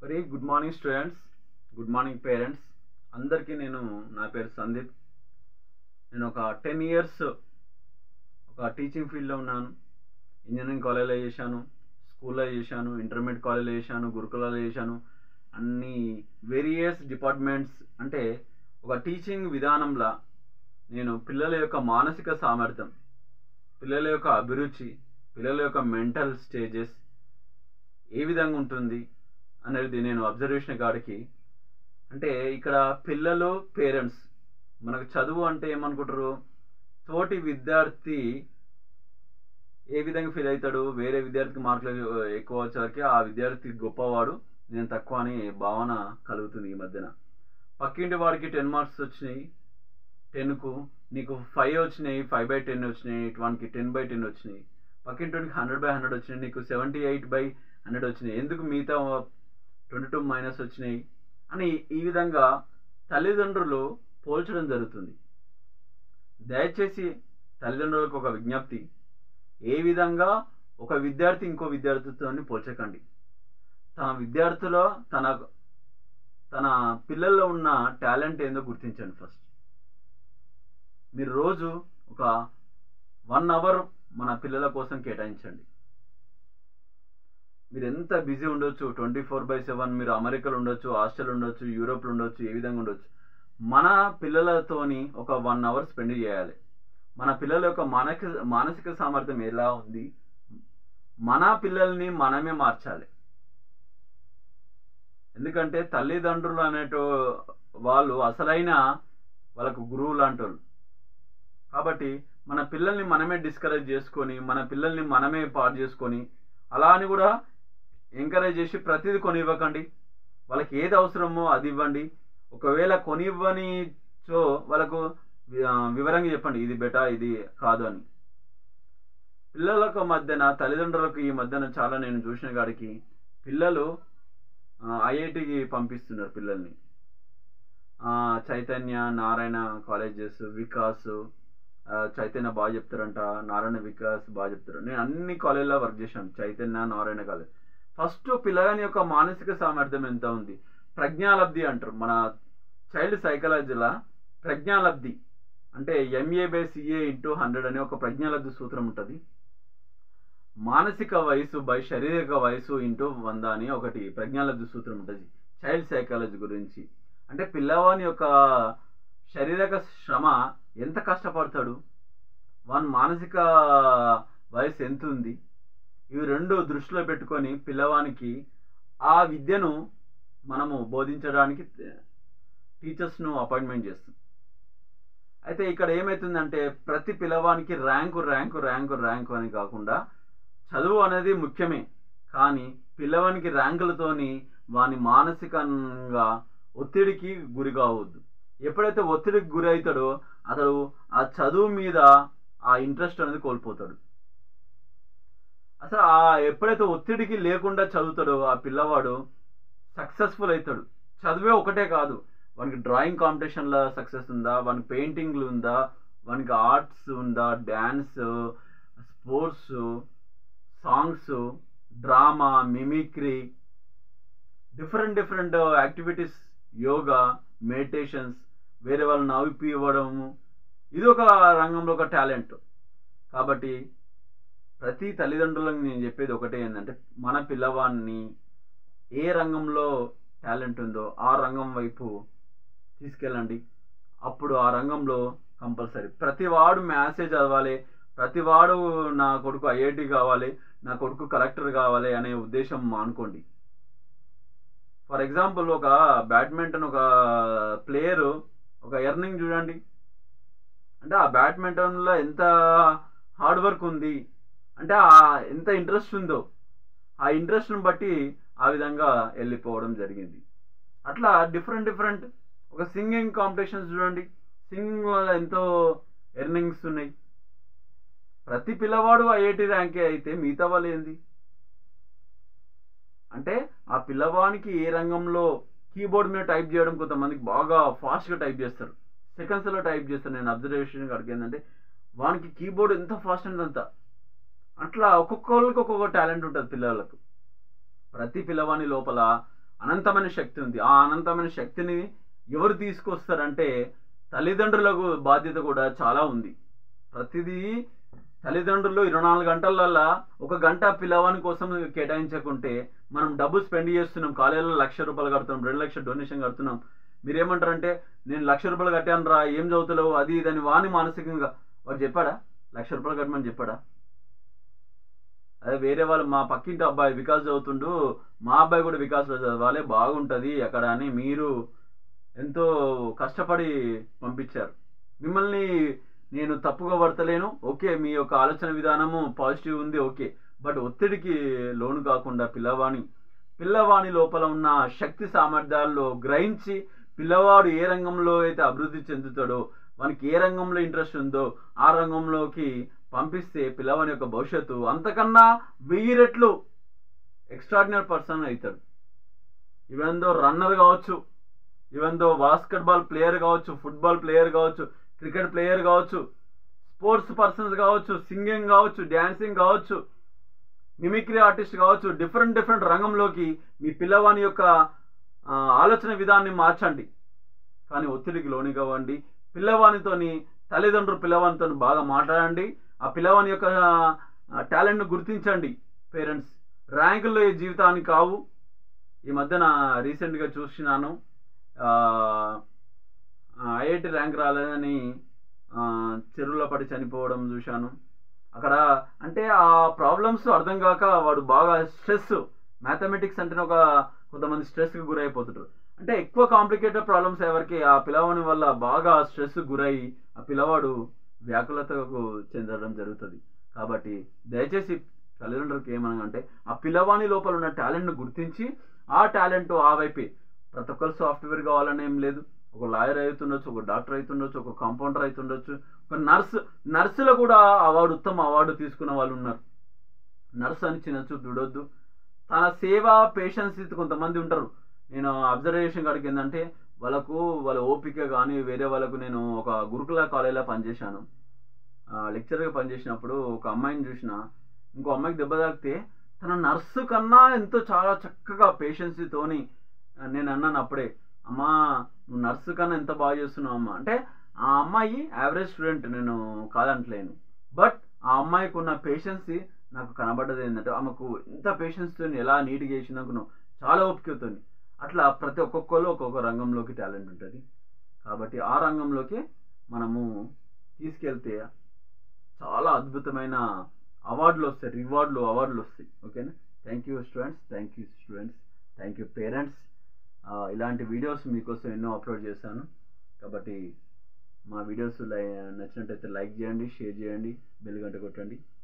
very good morning students good morning parents అందరికీ నేను నా పేరు సందీప్ నేను ఒక టెన్ ఇయర్స్ ఒక టీచింగ్ ఫీల్డ్లో ఉన్నాను ఇంజనీరింగ్ కాలేజ్లో చేశాను స్కూల్లో చేశాను ఇంటర్మీడియట్ కాలేజ్లో చేశాను గురుకులాలో చేశాను అన్ని వేరియస్ డిపార్ట్మెంట్స్ అంటే ఒక టీచింగ్ విధానంలో నేను పిల్లల యొక్క మానసిక సామర్థ్యం పిల్లల యొక్క అభిరుచి పిల్లల యొక్క మెంటల్ స్టేజెస్ ఏ విధంగా ఉంటుంది అనేది నేను అబ్జర్వేషన్ కాడికి అంటే ఇక్కడ పిల్లలు పేరెంట్స్ మనకు చదువు అంటే ఏమనుకుంటారు తోటి విద్యార్థి ఏ విధంగా ఫీల్ అవుతాడు వేరే విద్యార్థికి మార్కులు ఎక్కువ వచ్చేసరికి ఆ విద్యార్థి గొప్పవాడు నేను తక్కువ అని భావన కలుగుతుంది ఈ మధ్యన పక్కింటి వాడికి టెన్ మార్క్స్ వచ్చినాయి టెన్కు నీకు ఫైవ్ వచ్చినాయి ఫైవ్ బై టెన్ వచ్చినాయి వానికి టెన్ బై టెన్ వచ్చినాయి పక్కింటి హండ్రెడ్ బై హండ్రెడ్ వచ్చినాయి నీకు సెవెంటీ ఎయిట్ బై హండ్రెడ్ వచ్చినాయి ఎందుకు మిగతా ట్వంటీ టూ మైనస్ వచ్చినాయి అని ఈ విధంగా తల్లిదండ్రులు పోల్చడం జరుగుతుంది దయచేసి తల్లిదండ్రులకు ఒక విజ్ఞప్తి ఏ విధంగా ఒక విద్యార్థి ఇంకో విద్యార్థితో పోల్చకండి తన విద్యార్థిలో తన తన పిల్లల్లో ఉన్న టాలెంట్ ఏందో గుర్తించండి ఫస్ట్ మీరు రోజు ఒక వన్ అవర్ మన పిల్లల కోసం కేటాయించండి మీరు ఎంత బిజీ ఉండొచ్చు ట్వంటీ ఫోర్ బై సెవెన్ మీరు అమెరికాలో ఉండొచ్చు హాస్టల్ ఉండొచ్చు యూరోప్లో ఉండొచ్చు ఏ విధంగా ఉండొచ్చు మన పిల్లలతోని ఒక వన్ అవర్ స్పెండ్ చేయాలి మన పిల్లల యొక్క మానసిక మానసిక సామర్థ్యం ఎలా ఉంది మన పిల్లల్ని మనమే మార్చాలి ఎందుకంటే తల్లిదండ్రులు అనేటో వాళ్ళు అసలైన వాళ్ళకు గురువు లాంటి వాళ్ళు కాబట్టి మన పిల్లల్ని మనమే డిస్కరేజ్ చేసుకొని మన పిల్లల్ని మనమే పాడు చేసుకొని అలా అని కూడా ఎంకరేజ్ చేసి ప్రతిదీ కొనివ్వకండి వాళ్ళకి ఏది అవసరమో అది ఇవ్వండి ఒకవేళ కొనివ్వని చో వాళ్ళకు వివరంగా చెప్పండి ఇది బెటా ఇది కాదు అని పిల్లలకు మధ్యన తల్లిదండ్రులకు ఈ మధ్యన చాలా నేను చూసిన కాడికి పిల్లలు ఐఐటికి పంపిస్తున్నారు పిల్లల్ని చైతన్య నారాయణ కాలేజెస్ వికాస్ చైతన్య బాగా చెప్తారంట నారాయణ వికాస్ బాగా చెప్తారు నేను అన్ని కాలేజ్లో వర్క్ చేశాను చైతన్య నారాయణ కాలేజ్ ఫస్ట్ పిల్లగాని యొక్క మానసిక సామర్థ్యం ఎంత ఉంది ప్రజ్ఞాలబ్ధి అంటారు మన చైల్డ్ సైకాలజీలో ప్రజ్ఞాలబ్ధి అంటే MA by CA into hundred అనే ఒక ప్రజ్ఞాలబ్ధి సూత్రం ఉంటుంది మానసిక వయసు బై శారీరక వయసు ఇంటూ వంద అని ఒకటి ప్రజ్ఞాలబ్ధి సూత్రం ఉంటుంది చైల్డ్ సైకాలజీ గురించి అంటే పిల్లవాని యొక్క శారీరక శ్రమ ఎంత కష్టపడతాడు వాని మానసిక వయసు ఎంత ఉంది ఇవి రెండు దృష్టిలో పెట్టుకొని పిల్లవానికి ఆ విద్యను మనము బోధించడానికి టీచర్స్ను అపాయింట్మెంట్ చేస్తాం అయితే ఇక్కడ ఏమవుతుందంటే ప్రతి పిల్లవానికి ర్యాంకు ర్యాంకు ర్యాంకు ర్యాంకు అని కాకుండా చదువు అనేది ముఖ్యమే కానీ పిల్లవానికి ర్యాంకులతోని వాని మానసికంగా ఒత్తిడికి గురి కావద్దు ఎప్పుడైతే ఒత్తిడికి గురి అవుతాడో అతడు ఆ చదువు మీద ఆ ఇంట్రెస్ట్ అనేది కోల్పోతాడు అసలు ఆ ఎప్పుడైతే ఒత్తిడికి లేకుండా చదువుతాడో ఆ పిల్లవాడు సక్సెస్ఫుల్ అవుతాడు చదివే ఒకటే కాదు వానికి డ్రాయింగ్ కాంపిటీషన్లో సక్సెస్ ఉందా వానికి పెయింటింగ్లు ఉందా వానికి ఆర్ట్స్ ఉందా dance sports songs drama mimicry different different activities yoga meditations వేరే వాళ్ళని నవ్వి ఇవ్వడము ఇది ఒక రంగంలో ఒక టాలెంట్ కాబట్టి ప్రతి తల్లిదండ్రులకు నేను చెప్పేది ఒకటే ఏంటంటే మన పిల్లవాడిని ఏ రంగంలో టాలెంట్ ఉందో ఆ రంగం వైపు తీసుకెళ్ళండి అప్పుడు ఆ రంగంలో కంపల్సరీ ప్రతి వాడు మ్యాథ్సే చదవాలి ప్రతి వాడు నా కొడుకు ఐఐటి కావాలి నా కొడుకు కలెక్టర్ కావాలి అనే ఉద్దేశం మానుకోండి ఫర్ ఎగ్జాంపుల్ ఒక బ్యాడ్మింటన్ ఒక ప్లేయరు ఒక ఎర్నింగ్ చూడండి అంటే ఆ బ్యాడ్మింటన్లో ఎంత హార్డ్ వర్క్ ఉంది అంటే ఆ ఎంత ఇంట్రెస్ట్ ఉందో ఆ ఇంట్రెస్ట్ని బట్టి ఆ విధంగా వెళ్ళిపోవడం జరిగింది అట్లా డిఫరెంట్ డిఫరెంట్ ఒక సింగింగ్ కాంపిటీషన్స్ చూడండి సింగింగ్ వల్ల ఎంతో ఎర్నింగ్స్ ఉన్నాయి ప్రతి పిల్లవాడు ఐఐటి ర్యాంకే అయితే మిగతా వాళ్ళు ఏంది అంటే ఆ పిల్లవానికి ఏ రంగంలో కీబోర్డ్ మీద టైప్ చేయడం కొంతమందికి బాగా ఫాస్ట్గా టైప్ చేస్తారు సెకండ్స్లో టైప్ చేస్తారు నేను అబ్జర్వేషన్ అడిగి ఏంటంటే వానికి కీబోర్డ్ ఎంత ఫాస్ట్ అంటే అంత అట్లా ఒక్కొక్కరికి ఒక్కొక్క టాలెంట్ ఉంటుంది పిల్లలకు ప్రతి పిల్లవాని లోపల అనంతమైన శక్తి ఉంది ఆ అనంతమైన శక్తిని ఎవరు తీసుకొస్తారంటే తల్లిదండ్రులకు బాధ్యత కూడా చాలా ఉంది ప్రతిదీ తల్లిదండ్రులు ఇరవై నాలుగు గంటలల్లా ఒక గంట పిల్లవాని కోసం కేటాయించకుంటే మనం డబ్బు స్పెండ్ చేస్తున్నాం కాలేజీలో లక్ష రూపాయలు కడుతున్నాం రెండు లక్షల డొనేషన్ కడుతున్నాం మీరేమంటారంటే నేను లక్ష రూపాయలు కట్టాను రా ఏం చదువుతలేవు అది ఇదని వాని మానసికంగా వాడు చెప్పాడా లక్ష రూపాయలు కట్టమని చెప్పాడా అదే వేరే వాళ్ళు మా పక్కింటి అబ్బాయి వికాస్ చదువుతుండు మా అబ్బాయి కూడా వికాస్లో చదవాలి బాగుంటుంది అక్కడ అని మీరు ఎంతో కష్టపడి పంపించారు మిమ్మల్ని నేను తప్పుగా పడతలేను ఓకే మీ యొక్క ఆలోచన విధానము పాజిటివ్ ఉంది ఓకే బట్ ఒత్తిడికి లోను కాకుండా పిల్లవాణి పిల్లవాణి లోపల ఉన్న శక్తి సామర్థ్యాల్లో గ్రహించి పిల్లవాడు ఏ రంగంలో అయితే అభివృద్ధి చెందుతాడో వానికి ఏ రంగంలో ఇంట్రెస్ట్ ఉందో ఆ రంగంలోకి పంపిస్తే పిల్లవాని యొక్క భవిష్యత్తు అంతకన్నా వెయ్యి రెట్లు ఎక్స్ట్రాడినరీ పర్సన్ అవుతాడు ఈవెన్ దో రన్నర్ కావచ్చు ఈవెన్ దో బాస్కెట్బాల్ ప్లేయర్ కావచ్చు ఫుట్బాల్ ప్లేయర్ కావచ్చు క్రికెట్ ప్లేయర్ కావచ్చు స్పోర్ట్స్ పర్సన్స్ కావచ్చు సింగింగ్ కావచ్చు డ్యాన్సింగ్ కావచ్చు మిమిక్రీ ఆర్టిస్ట్ కావచ్చు డిఫరెంట్ డిఫరెంట్ రంగంలోకి మీ పిల్లవాని యొక్క ఆ, ఆలోచన విధాన్ని మార్చండి కానీ ఒత్తిడికి లోని కావండి పిల్లవానితోని తల్లిదండ్రులు పిల్లవానితో బాగా మాట్లాడండి ఆ పిల్లవాని యొక్క టాలెంట్ను గుర్తించండి పేరెంట్స్ ర్యాంకుల్లో ఈ జీవితానికి కావు ఈ మధ్యన రీసెంట్గా చూసినాను ఐఐటి ర్యాంక్ రాలేదని ఆ, చెరువులో పడి చనిపోవడం చూశాను అక్కడ అంటే ఆ ప్రాబ్లమ్స్ అర్థం కాక వాడు బాగా స్ట్రెస్ మ్యాథమెటిక్స్ అంటేనే ఒక కొంతమంది స్ట్రెస్కి గురైపోతుంటారు అంటే ఎక్కువ కాంప్లికేటెడ్ ప్రాబ్లమ్స్ ఎవరికి ఆ పిల్లవాని వల్ల బాగా స్ట్రెస్ గురై ఆ పిల్లవాడు వ్యాకులతకు చెందడం జరుగుతుంది కాబట్టి దయచేసి తల్లిదండ్రులకు ఏమనగా ఆ పిల్లవాని లోపల ఉన్న టాలెంట్ను గుర్తించి ఆ టాలెంట్ ఆ వైపే ప్రతి ఒక్కరు సాఫ్ట్వేర్ కావాలని ఏం లేదు ఒక లాయర్ అవుతుండొచ్చు ఒక డాక్టర్ అవుతుండొచ్చు ఒక కాంపౌండర్ అవుతుండొచ్చు ఒక నర్స్ నర్సులో కూడా అవార్డు ఉత్తమ అవార్డు తీసుకున్న వాళ్ళు ఉన్నారు నర్స్ అని చిన్న చూపు చూడొద్దు తన సేవ పేషెన్స్ కొంతమంది ఉంటారు నేను అబ్జర్వేషన్ కాడికి ఏంటంటే వాళ్ళకు వాళ్ళ ఓపిక కానీ వేరే వాళ్ళకు నేను ఒక గురుకుల కాలేజీలో పనిచేశాను లెక్చర్గా పనిచేసినప్పుడు ఒక అమ్మాయిని చూసిన ఇంకో అమ్మాయికి దెబ్బ తాకితే తన నర్సు కన్నా ఎంతో చాలా చక్కగా పేషెన్సీతోని నేను అన్నాను అప్పుడే అమ్మా నువ్వు నర్సు కన్నా ఎంత బాగా చేస్తున్నావు అమ్మా అంటే ఆ అమ్మాయి యావరేజ్ స్టూడెంట్ నేను కాదంటలేను బట్ ఆ అమ్మాయికి ఉన్న పేషెన్సీ నాకు కనబడ్డది ఏంటంటే ఆమెకు ఎంత పేషెన్స్తో ఎలా నీట్గా చేసినాకు చాలా ఓపికతో అట్లా ప్రతి ఒక్కొక్కరు ఒక్కొక్క రంగంలోకి టాలెంట్ ఉంటుంది కాబట్టి ఆ రంగంలోకి మనము తీసుకెళ్తే చాలా అద్భుతమైన అవార్డులు వస్తాయి రివార్డులు అవార్డులు వస్తాయి ఓకేనా thank you students thank you students thank you parents ఇలాంటి వీడియోస్ మీకోసం ఎన్నో అప్లోడ్ చేశాను కాబట్టి మా వీడియోస్ లై నచ్చినట్టయితే లైక్ చేయండి షేర్ చేయండి బెల్ గంట కొట్టండి